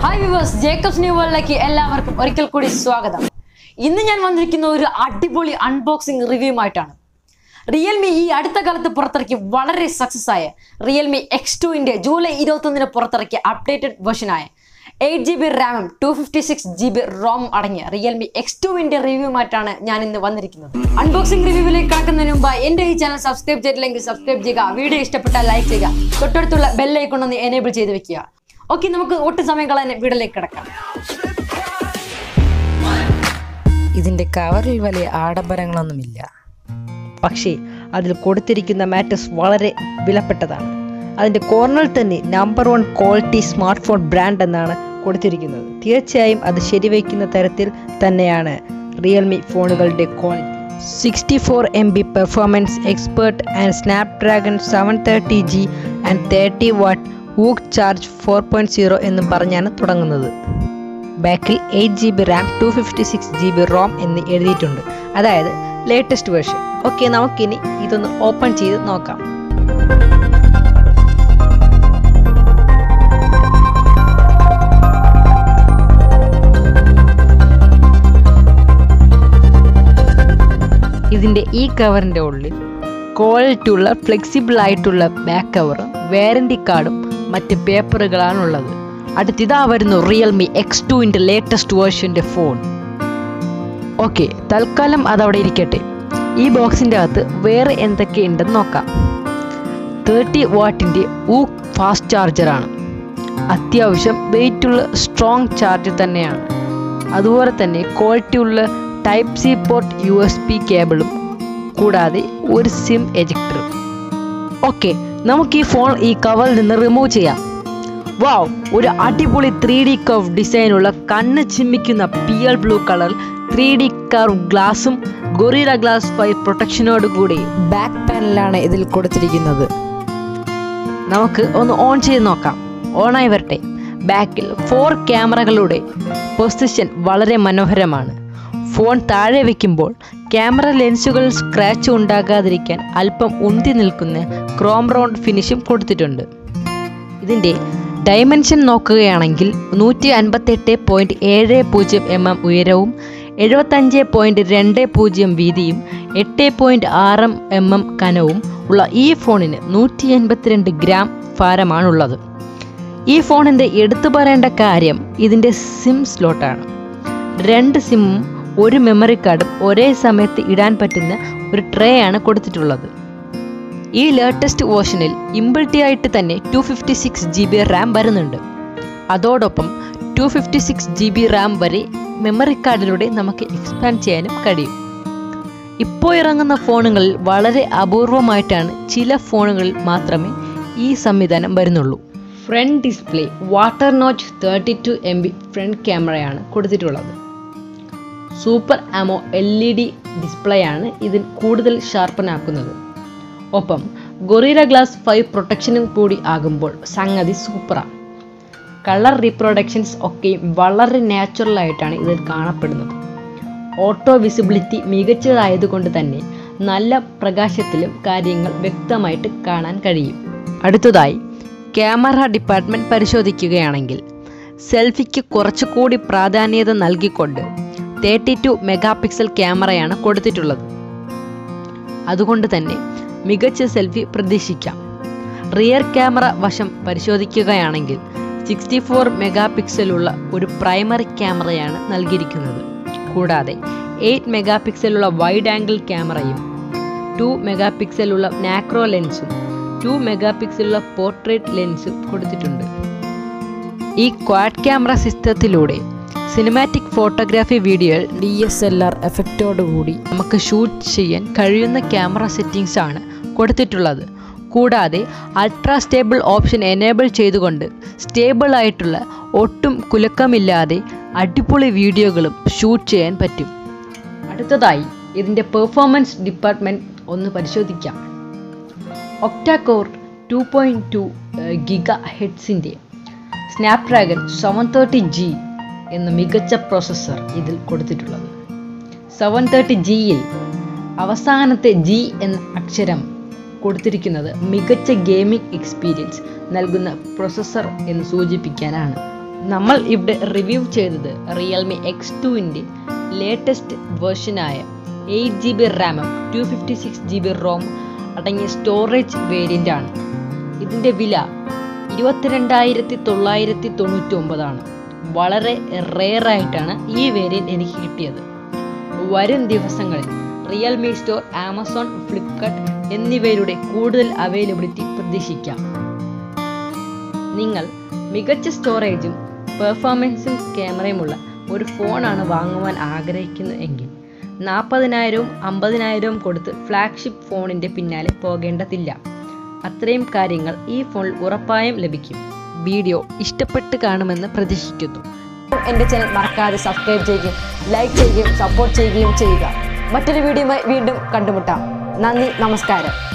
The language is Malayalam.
ഹായ് വിവേഴ്സ് ജേക്കബ്സ് ന്യൂ വേൾഡിലേക്ക് എല്ലാവർക്കും ഒരിക്കൽ കൂടി സ്വാഗതം ഇന്ന് ഞാൻ വന്നിരിക്കുന്ന ഒരു അടിപൊളി അൺബോക്സിംഗ് റിവ്യൂമായിട്ടാണ് റിയൽമി ഈ അടുത്ത കാലത്ത് പുറത്തിറക്കി വളരെ സക്സസ് ആയ റിയൽമി എക്സ് ടുവിൻ്റെ ജൂലൈ ഇരുപത്തൊന്നിന് പുറത്തിറക്കിയ അപ്ഡേറ്റഡ് വെർഷനായ എയ്റ്റ് ജി ബി റാമും two fifty six G B ROM അടങ്ങിയ റിയൽമി എക്സ് ടുവിൻ്റെ റിവ്യൂമായിട്ടാണ് ഞാൻ ഇന്ന് വന്നിരിക്കുന്നത് അൺബോക്സിംഗ് റിവ്യൂവിലേക്ക് കടക്കുന്നതിന് മുമ്പ് എൻ്റെ ഈ ചാനൽ സബ്സ്ക്രൈബ് ചെയ്തില്ലെങ്കിൽ സബ്സ്ക്രൈബ് ചെയ്യുക വീഡിയോ ഇഷ്ടപ്പെട്ടാൽ ലൈക്ക് ചെയ്യുക തൊട്ടടുത്തുള്ള ബെല്ലൈക്കൺ ഒന്ന് എനേബിൾ ചെയ്ത് വെക്കുക ഓക്കെ നമുക്ക് ഒട്ടും സമയം കളയാൻ വീട്ടിലേക്ക് കിടക്കാം ഇതിൻ്റെ കവറിൽ വലിയ ആഡംബരങ്ങളൊന്നുമില്ല പക്ഷേ അതിൽ കൊടുത്തിരിക്കുന്ന മാറ്റേഴ്സ് വളരെ വിലപ്പെട്ടതാണ് അതിൻ്റെ കോർണറിൽ തന്നെ number one quality smartphone brand എന്നാണ് കൊടുത്തിരിക്കുന്നത് തീർച്ചയായും അത് ശരിവയ്ക്കുന്ന തരത്തിൽ തന്നെയാണ് റിയൽമി ഫോണുകളുടെ quality sixty four M B performance expert and Snapdragon seven thirty G and thirty watt VOOC charge four point zero എന്നും പറഞ്ഞാണ് തുടങ്ങുന്നത് ബാക്കിൽ eight G B RAM two fifty six G B ROM എന്ന് എഴുതിയിട്ടുണ്ട് അതായത് ലേറ്റസ്റ്റ് വേർഷൻ ഓക്കെ നമുക്കിനി ഇതൊന്ന് ഓപ്പൺ ചെയ്ത് നോക്കാം ഇതിൻ്റെ ഈ കവറിൻ്റെ ഉള്ളിൽ ക്വാളിറ്റി ഉള്ള ഫ്ലെക്സിബിൾ ആയിട്ടുള്ള ബാക്ക് കവറും വാറണ്ടി കാർഡും മറ്റ് പേപ്പറുകളാണുള്ളത് അടുത്തിതാ വരുന്നു റിയൽമി എക്സ് ടുവിൻ്റെ ലേറ്റസ്റ്റ് വേർഷൻ്റെ ഫോൺ ഓക്കെ തൽക്കാലം അതവിടെ ഇരിക്കട്ടെ ഈ ബോക്സിൻ്റെ അകത്ത് വേറെ എന്തൊക്കെയുണ്ടെന്ന് നോക്കാം തേർട്ടി വാട്ടിൻ്റെ ഊ ഫാസ്റ്റ് ചാർജറാണ് അത്യാവശ്യം വെയിറ്റുള്ള സ്ട്രോങ് ചാർജർ തന്നെയാണ് അതുപോലെ തന്നെ ക്വാളിറ്റി ഉള്ള type C port U S B കേബിളും കൂടാതെ ഒരു സിം എജക്ടറും ഓക്കെ നമുക്ക് ഈ ഫോൺ ഈ കവറിൽ നിന്ന് റിമൂവ് ചെയ്യാം വാവ് ഒരു അടിപൊളി ത്രീ ഡി കർവ് ഡിസൈനുള്ള കണ്ണ് ചിമ്മിക്കുന്ന pearl blue colour three D curve ഗ്ലാസും ഗൊറീറ ഗ്ലാസ് ഫൈവ് പ്രൊട്ടക്ഷനോട് കൂടി ബാക്ക് പാനലാണ് ഇതിൽ കൊടുത്തിരിക്കുന്നത് നമുക്ക് ഒന്ന് ഓൺ ചെയ്ത് നോക്കാം ഓണായി വരട്ടെ ബാക്കിൽ ഫോർ ക്യാമറകളുടെ പൊസിഷൻ വളരെ മനോഹരമാണ് ഫോൺ താഴെ വയ്ക്കുമ്പോൾ ക്യാമറ ലെൻസുകളിൽ സ്ക്രാച്ച് ഉണ്ടാകാതിരിക്കാൻ അല്പം ഉന്തി നിൽക്കുന്ന ക്രോം റൗണ്ട് ഫിനിഷും കൊടുത്തിട്ടുണ്ട് ഇതിൻ്റെ ഡയമെൻഷൻ നോക്കുകയാണെങ്കിൽ നൂറ്റി അൻപത്തെട്ട് പോയിൻറ്റ് ഏഴ് പൂജ്യം എം എം ഉയരവും എഴുപത്തഞ്ച് പോയിൻറ്റ് രണ്ട് പൂജ്യം വീതിയും എട്ട് പോയിൻറ്റ് ആറ് എം എം കനവും ഉള്ള ഈ ഫോണിന് നൂറ്റി എൺപത്തിരണ്ട് ഗ്രാം ഭാരമാണുള്ളത് ഈ ഫോണിൻ്റെ എടുത്തു പറയേണ്ട കാര്യം ഇതിൻ്റെ സിം സ്ലോട്ടാണ് രണ്ട് സിമ്മും ഒരു മെമ്മറി കാർഡും ഒരേ സമയത്ത് ഇടാൻ പറ്റുന്ന ഒരു ട്രേ ആണ് കൊടുത്തിട്ടുള്ളത് ഈ ലേറ്റസ്റ്റ് വേർഷനിൽ ഇമ്പിൾട്ടി ആയിട്ട് തന്നെ two fifty six G B RAM വരുന്നുണ്ട് അതോടൊപ്പം two fifty six G B RAM വരെ മെമ്മറി കാർഡിലൂടെ നമുക്ക് എക്സ്പാൻഡ് ചെയ്യാനും കഴിയും ഇപ്പോൾ ഇറങ്ങുന്ന ഫോണുകളിൽ വളരെ അപൂർവമായിട്ടാണ് ചില ഫോണുകളിൽ മാത്രമേ ഈ സംവിധാനം വരുന്നുള്ളൂ front display water notch thirty two M B front ക്യാമറയാണ് കൊടുത്തിട്ടുള്ളത് super AMOLED display ആണ് ഇതിൽ കൂടുതൽ ഷാർപ്പനാക്കുന്നത് ഒപ്പം ഗൊറീറ ഗ്ലാസ് ഫൈവ് പ്രൊട്ടക്ഷനും കൂടി ആകുമ്പോൾ സംഗതി സൂപ്പറാണ് കളർ റീപ്രൊഡക്ഷൻസ് ഒക്കെയും വളരെ നാച്ചുറൽ ആയിട്ടാണ് ഇതിൽ കാണപ്പെടുന്നത് ഓട്ടോ വിസിബിലിറ്റി മികച്ചതായതുകൊണ്ട് തന്നെ നല്ല പ്രകാശത്തിലും കാര്യങ്ങൾ വ്യക്തമായിട്ട് കാണാൻ കഴിയും അടുത്തതായി ക്യാമറ ഡിപ്പാർട്ട്മെൻറ്റ് പരിശോധിക്കുകയാണെങ്കിൽ സെൽഫിക്ക് കുറച്ചുകൂടി പ്രാധാന്യത നൽകിക്കൊണ്ട് തേർട്ടി ടു മെഗാ പിക്സൽ ക്യാമറയാണ് കൊടുത്തിട്ടുള്ളത് അതുകൊണ്ട് തന്നെ മികച്ച സെൽഫി പ്രതീക്ഷിക്കാം റിയർ ക്യാമറ വശം പരിശോധിക്കുകയാണെങ്കിൽ സിക്സ്റ്റി ഫോർ മെഗാ പിക്സലുള്ള ഒരു പ്രൈമറി ക്യാമറയാണ് നൽകിയിരിക്കുന്നത് കൂടാതെ എയ്റ്റ് മെഗാ പിക്സലുള്ള വൈഡ് ആംഗിൾ ക്യാമറയും ടു മെഗാ പിക്സലുള്ള നാക്രോ ലെൻസും ടു മെഗാ പിക്സലുള്ള പോർട്രേറ്റ് ലെൻസും കൊടുത്തിട്ടുണ്ട് ഈ ക്വാഡ് ക്യാമറ സിസ്റ്റത്തിലൂടെ സിനിമാറ്റിക് ഫോട്ടോഗ്രാഫി വീഡിയോയിൽ ഡി എസ് എൽ ആർ എഫക്റ്റോടുകൂടി നമുക്ക് ഷൂട്ട് ചെയ്യാൻ കഴിയുന്ന ക്യാമറ സെറ്റിംഗ്സ് ആണ് കൊടുത്തിട്ടുള്ളത് കൂടാതെ അൾട്രാ സ്റ്റേബിൾ ഓപ്ഷൻ എനേബിൾ ചെയ്തുകൊണ്ട് സ്റ്റേബിൾ ആയിട്ടുള്ള ഒട്ടും കുലുക്കമില്ലാതെ അടിപൊളി വീഡിയോകളും ഷൂട്ട് ചെയ്യാൻ പറ്റും അടുത്തതായി ഇതിൻ്റെ പെർഫോമൻസ് ഡിപ്പാർട്ട്മെൻറ്റ് ഒന്ന് പരിശോധിക്കാം octacore two point two giga ഹെഡ്സിൻ്റെ സ്നാപ്ഡ്രാഗൺ സെവൻ തേർട്ടി ജി എന്ന മികച്ച പ്രോസസ്സർ ഇതിൽ കൊടുത്തിട്ടുള്ളത് സെവൻ തേർട്ടി ജിയിൽ അവസാനത്തെ ജി എന്ന അക്ഷരം കൊടുത്തിരിക്കുന്നത് മികച്ച ഗെയിമിംഗ് എക്സ്പീരിയൻസ് നൽകുന്ന പ്രൊസസ്സർ എന്ന് സൂചിപ്പിക്കാനാണ് നമ്മൾ ഇവിടെ റിവ്യൂ ചെയ്തത് റിയൽമി എക്സ് ടുവിൻ്റെ ലേറ്റസ്റ്റ് വേർഷനായ എയ്റ്റ് ജി ബി റാമും two fifty six G B ROM അടങ്ങിയ സ്റ്റോറേജ് വേരിയൻ്റ് ആണ് ഇതിൻ്റെ വില ഇരുപത്തിരണ്ടായിരത്തി തൊള്ളായിരത്തി തൊണ്ണൂറ്റി ഒമ്പതാണ് വളരെ റെയറായിട്ടാണ് ഈ വേരിയൻ്റ് എനിക്ക് കിട്ടിയത് വരും ദിവസങ്ങളിൽ റിയൽമി സ്റ്റോർ ആമസോൺ ഫ്ലിപ്കാർട്ട് എന്നിവയിലൂടെ കൂടുതൽ അവൈലബിലിറ്റി പ്രതീക്ഷിക്കാം നിങ്ങൾ മികച്ച സ്റ്റോറേജും പെർഫോമൻസും ക്യാമറയുമുള്ള ഒരു ഫോണാണ് വാങ്ങുവാൻ ആഗ്രഹിക്കുന്നു എങ്കിൽ നാൽപ്പതിനായിരവും അമ്പതിനായിരവും കൊടുത്ത് ഫ്ലാഗ്ഷിപ്പ് ഫോണിൻ്റെ പിന്നാലെ പോകേണ്ടതില്ല അത്രയും കാര്യങ്ങൾ ഈ ഫോണിൽ ഉറപ്പായും ലഭിക്കും വീഡിയോ ഇഷ്ടപ്പെട്ട് കാണുമെന്ന് പ്രതീക്ഷിക്കുന്നു എൻ്റെ ചാനൽ മറക്കാതെ സബ്സ്ക്രൈബ് ചെയ്യുകയും ലൈക്ക് ചെയ്യുകയും സപ്പോർട്ട് ചെയ്യുകയും ചെയ്യുക മറ്റൊരു വീഡിയോയുമായി വീണ്ടും കണ്ടുമുട്ടാം നന്ദി നമസ്കാരം